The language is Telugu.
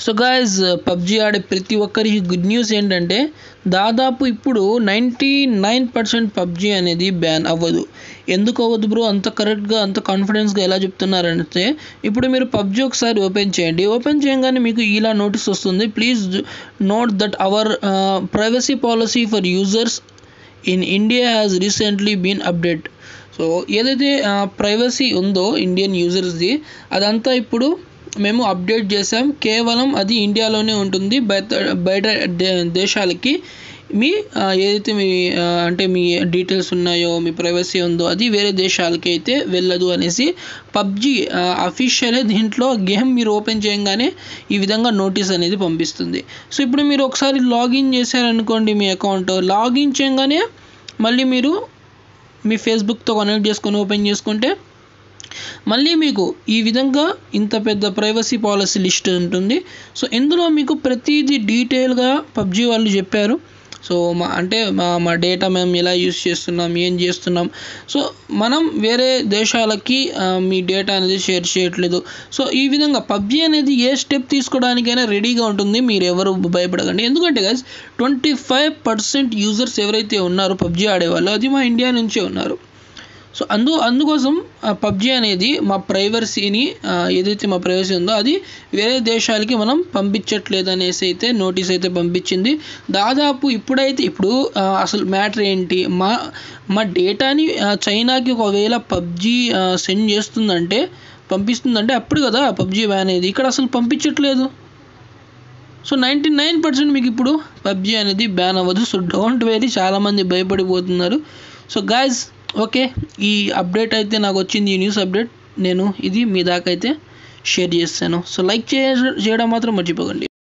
సో గాయస్ పబ్జి ఆడే ప్రతి ఒక్కరికి గుడ్ న్యూస్ ఏంటంటే దాదాపు ఇప్పుడు నైంటీ నైన్ పర్సెంట్ పబ్జి అనేది బ్యాన్ అవ్వదు ఎందుకు అవ్వదు బ్రో అంత కరెక్ట్గా అంత కాన్ఫిడెన్స్గా ఎలా చెప్తున్నారంటే ఇప్పుడు మీరు పబ్జి ఒకసారి ఓపెన్ చేయండి ఓపెన్ చేయగానే మీకు ఇలా నోటీస్ వస్తుంది please note that our privacy policy for users in India has recently been update so ఏదైతే ప్రైవసీ ఉందో ఇండియన్ యూజర్స్ది అదంతా ఇప్పుడు మేము అప్డేట్ చేసాం కేవలం అది ఇండియాలోనే ఉంటుంది బయట బయట దే- దేశాలకి మీ ఆ, ఏదైతే మీ ఆ, అంటే మీ డీటెయిల్స్ ఉన్నాయో మీ ప్రైవసీ ఉందో అది వేరే దేశాలకి అయితే వెళ్ళదు అనేసి పబ్జి అఫీషియలే దీంట్లో గేమ్ మీరు ఓపెన్ చేయగానే ఈ విధంగా నోటీస్ అనేది పంపిస్తుంది సో ఇప్పుడు మీరు ఒకసారి లాగిన్ చేశారనుకోండి మీ అకౌంట్ లాగిన్ చేయగానే మళ్ళీ మీరు మీ ఫేస్బుక్తో కనెక్ట్ చేసుకొని ఓపెన్ చేసుకుంటే మళ్ళీ మీకు ఈ విధంగా ఇంత పెద్ద ప్రైవసీ పాలసీ లిస్ట్ ఉంటుంది సో ఇందులో మీకు ప్రతిదీ డీటెయిల్గా పబ్జి వాళ్ళు చెప్పారు సో మా అంటే మా మా డేటా మేము ఎలా యూస్ చేస్తున్నాం ఏం చేస్తున్నాం సో మనం వేరే దేశాలకి ఆ, మీ డేటా అనేది షేర్ చేయట్లేదు సో ఈ విధంగా పబ్జి అనేది ఏ స్టెప్ తీసుకోవడానికైనా రెడీగా ఉంటుంది మీరు ఎవరు భయపడకండి ఎందుకంటే guys twenty five percent users ఎవరైతే ఉన్నారో పబ్జి ఆడేవాళ్ళు అది మా ఇండియా నుంచే ఉన్నారు సో అందు అందుకోసం పబ్జి అనేది మా ప్రైవసీని ఏదైతే మా ప్రైవసీ ఉందో అది వేరే దేశాలకి మనం పంపించట్లేదు అనేసి అయితే నోటీస్ అయితే పంపించింది దాదాపు ఇప్పుడైతే ఇప్పుడు ఆ, అసలు మ్యాటర్ ఏంటి మా మా డేటాని ఆ, చైనాకి ఒకవేళ పబ్జి సెండ్ చేస్తుందంటే పంపిస్తుందంటే అప్పుడు కదా పబ్జి బ్యాన్ అయ్యేది ఇక్కడ అసలు పంపించట్లేదు సో నైంటీ నైన్ పర్సెంట్ మీకు ఇప్పుడు పబ్జి అనేది బ్యాన్ అవ్వదు సో డోంట్ వెరీ చాలామంది భయపడిపోతున్నారు సో గాయస్ ఓకే ఈ అప్డేట్ అయితే నాకు వచ్చింది ఈ న్యూస్ అప్డేట్ నేను ఇది మీ దాకా అయితే షేర్ చేస్తాను సో లైక్ చే చేయడం మాత్రం మర్చిపోకండి